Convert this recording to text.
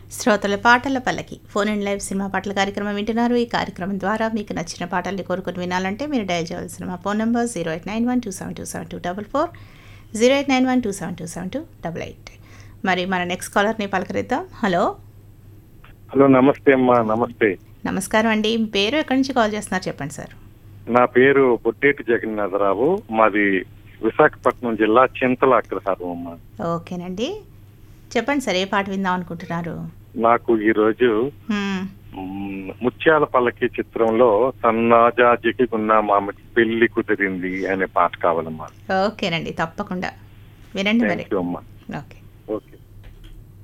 శ్రోతల పాటల పల్లకి ఫోన్ అండ్ లైవ్ సినిమా పాటల కార్యక్రమం వింటున్నారు ఈ కార్యక్రమం ద్వారా మీకు నచ్చిన పాటల్ని కోరుకుని వినాలంటే మీరు డయల్ చేయవలసిన మా phone number zero eight nine one two seven two seven two double four zero eight nine one two seven two seven two double eight మరి మన నెక్స్ట్ కాలర్ని పలకరిద్దాం హలో హలో నమస్తే అమ్మా నమస్తే నమస్కారం అండి మీ పేరు ఎక్కడి నుంచి కాల్ చేస్తున్నారు చెప్పండి సార్ నా పేరు బొట్టేటి జగన్నాథరావు మాది విశాఖపట్నం జిల్లా చింతల అగ్రహారం అమ్మా ఓకేనండి చెప్పండి సార్ ఏ పాట విందాం అనుకుంటున్నారు నాకు ఈ రోజు హ్మ్, మ్, ముత్యాల పల్లకి చిత్రంలో సన్నాజాజికి ఉన్న మామిడి పెళ్లి కుదిరింది అనే పాట కావాలమ్మా ఓకేనండి తప్పకుండా వినండి మరి థ్యాంక్ యూ అమ్మా ఓకే